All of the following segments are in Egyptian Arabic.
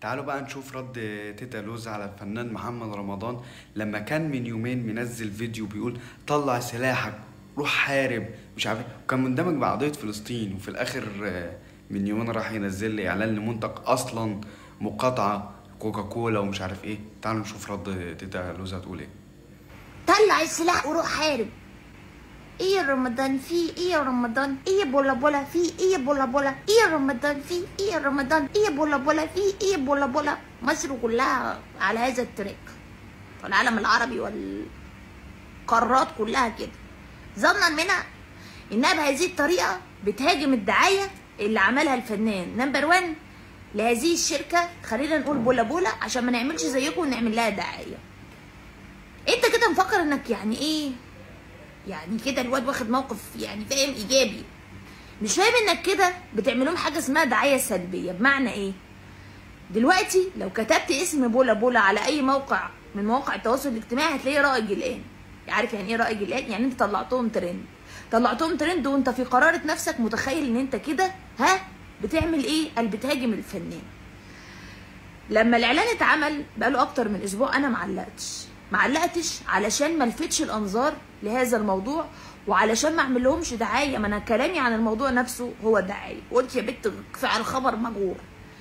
تعالوا بقى نشوف رد تيتا لوز على الفنان محمد رمضان لما كان من يومين منزل فيديو بيقول طلع سلاحك روح حارب مش عارف إيه. وكان مندمج مع قضية فلسطين وفي الآخر آه، من يومين راح ينزل لي إعلان لمنتج أصلا مقاطعة كوكاكولا ومش عارف إيه تعالوا نشوف رد تيتا لوز هتقول إيه طلع السلاح وروح حارب ايه يا رمضان في ايه يا رمضان ايه يا بولا بولا في ايه يا بولا بولا ايه يا رمضان في ايه يا رمضان ايه يا بولا بولا في ايه يا بولا بولا مصر كلها على هذا التراك والعالم العربي والقارات كلها كده ظنا منها انها بهذه الطريقه بتهاجم الدعايه اللي عملها الفنان نمبر 1 لهذه الشركه خلينا نقول بولا بولا عشان ما نعملش زيكم ونعمل لها دعايه انت كده مفكر انك يعني ايه يعني كده الواد واخد موقف يعني فاهم ايجابي مش فاهم انك كده بتعمل لهم حاجه اسمها دعايه سلبيه بمعنى ايه دلوقتي لو كتبت اسم بولا بولا على اي موقع من مواقع التواصل الاجتماعي هتلاقيه رائج الان عارف يعني ايه رائج الان يعني انت طلعتهم ترند طلعتهم ترند وانت في قرارة نفسك متخيل ان انت كده ها بتعمل ايه قال بتهاجم الفنان لما الاعلان اتعمل بقاله اكتر من اسبوع انا معلقتش معلقتش علشان ما الفتش الانظار لهذا الموضوع وعلشان ما اعمل لهمش دعايه ما انا كلامي عن الموضوع نفسه هو دعايه قلت يا بنت كفايه على الخبر مجهور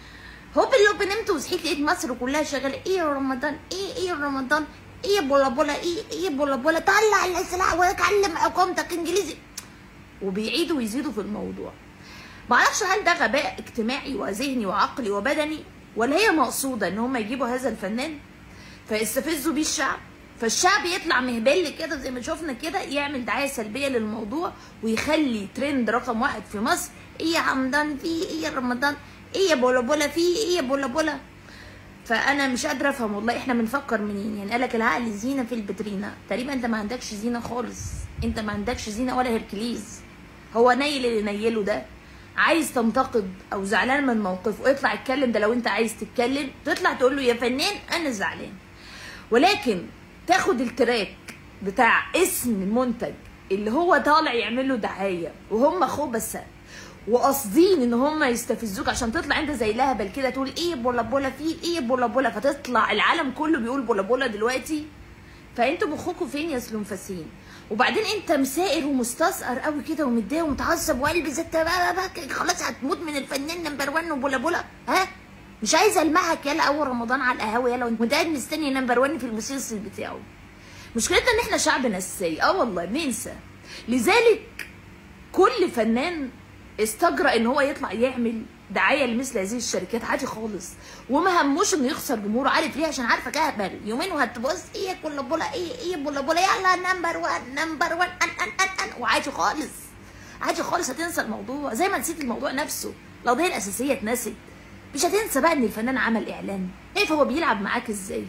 هوب اللي نمت وصحيت لقيت مصر كلها شغاله ايه يا رمضان ايه ايه يا رمضان ايه يا بولا بولا ايه ايه يا بولا بولا طلع السلاح واتعلم اقامتك انجليزي وبيعيدوا ويزيدوا في الموضوع معرفش هل ده غباء اجتماعي وذهني وعقلي وبدني ولا هي مقصوده ان هم يجيبوا هذا الفنان فيستفزوا بيه الشعب فالشعب يطلع مهبل كده زي ما شفنا كده يعمل دعايه سلبيه للموضوع ويخلي ترند رقم واحد في مصر ايه يا حمدان في ايه يا رمضان ايه يا بولا بولا في ايه يا بولا بولا فانا مش قادره افهم والله احنا بنفكر منين يعني قالك العقل زينه في البترينا تقريبا انت ما عندكش زينه خالص انت ما عندكش زينه ولا هركليز هو نيل اللي نيله ده عايز تنتقد او زعلان من موقفه اطلع اتكلم ده لو انت عايز تتكلم تطلع تقول له يا فنان انا زعلان ولكن تاخد التراك بتاع اسم المنتج اللي هو طالع يعمل له دعايه وهم خبثه وقاصدين ان هم يستفزوك عشان تطلع انت زي لهبل كده تقول ايه بولا بولا في ايه بولا بولا فتطلع العالم كله بيقول بولا بولا دلوقتي فانتوا مخكم فين يا سلنفسين وبعدين انت مسائر ومستثقر قوي كده ومتضايق ومتعصب وقلبي زت بقى بقى خلاص هتموت من الفنان نمبر 1 وبولا بولا ها مش عايزه المعك يلا اول رمضان على القهوه يلا وانت قاعد مستني نمبر 1 في المسلسل بتاعه مشكلتنا ان احنا شعب نسي اه والله بننسى لذلك كل فنان استجرأ ان هو يطلع يعمل دعايه لمثل هذه الشركات عادي خالص وما هموش انه يخسر جمهوره عارف ليه عشان عارفه كهبل يومين وهتبص ايه كل بولا ايه ايه بولا بولا يلا نمبر 1 نمبر 1 ان ان ان ان وعادي خالص عادي خالص هتنسى الموضوع زي ما نسيت الموضوع نفسه القضيه الاساسيه اتنست مش هتنسى بقى ان الفنان عمل اعلان شايف هو بيلعب معاك ازاي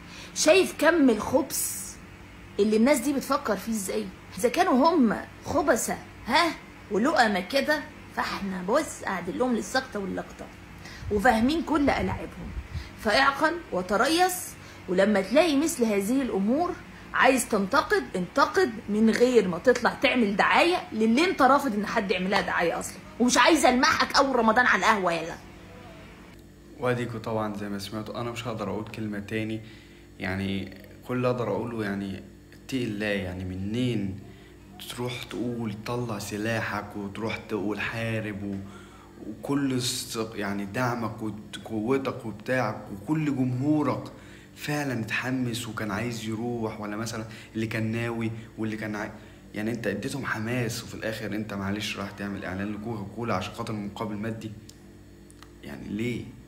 شايف كم الخبث اللي الناس دي بتفكر فيه ازاي اذا كانوا هم خبثه ها ولقمه كده فاحنا بص قاعدين لهم للسقطه واللقطه وفاهمين كل العابهم فاعقل وتريث ولما تلاقي مثل هذه الامور عايز تنتقد انتقد من غير ما تطلع تعمل دعايه للي انت رافض ان حد يعملها دعايه اصلا ومش عايزه المحك اول رمضان على القهوه يلا واديكوا طبعا زي ما سمعتوا انا مش هقدر اقول كلمة تاني يعني كل اللي اقدر اقوله يعني اتقي الله يعني منين تروح تقول طلع سلاحك وتروح تقول حارب و... وكل الس- يعني دعمك وقوتك وبتاعك وكل جمهورك فعلا اتحمس وكان عايز يروح ولا مثلا اللي كان ناوي واللي كان عاي... يعني انت اديتهم حماس وفي الاخر انت معلش راح تعمل اعلان لكوكا كولا عشان خاطر مقابل مادي يعني ليه